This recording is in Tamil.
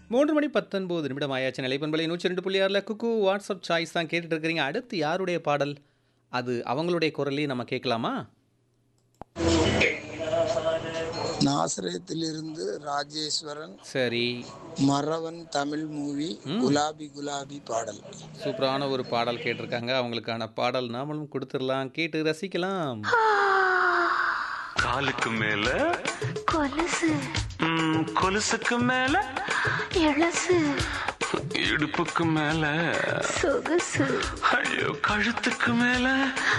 மூன்று மணி பத்தொன்பது நிமிடம் ஆயாச்சு நிலைப்பண்பலை நூற்றி ரெண்டு புள்ளி ஆறில் குக்கு வாட்ஸ்அப் சாய்ஸ் தான் கேட்டுட்டு இருக்கிறீங்க அடுத்து யாருடைய பாடல் அது அவங்களுடைய குரலையும் நம்ம கேட்கலாமா நாசரேத்திலிருந்து ராஜேஸ்வரன் சரி மறவன் தமிழ் மூவி குலாபி குலாபி பாடல் சூப்பரான ஒரு பாடல் கேட்டிருக்காங்க அவங்களுக்கான பாடல் நாமளும் கொடுத்துடலாம் கேட்டு ரசிக்கலாம் காலுக்கு மேல கொலுசு ம், கொலுசுக்கு மேல எழசு இடுப்புக்கு மேல சொகுசு ஐயோ கழுத்துக்கு மேல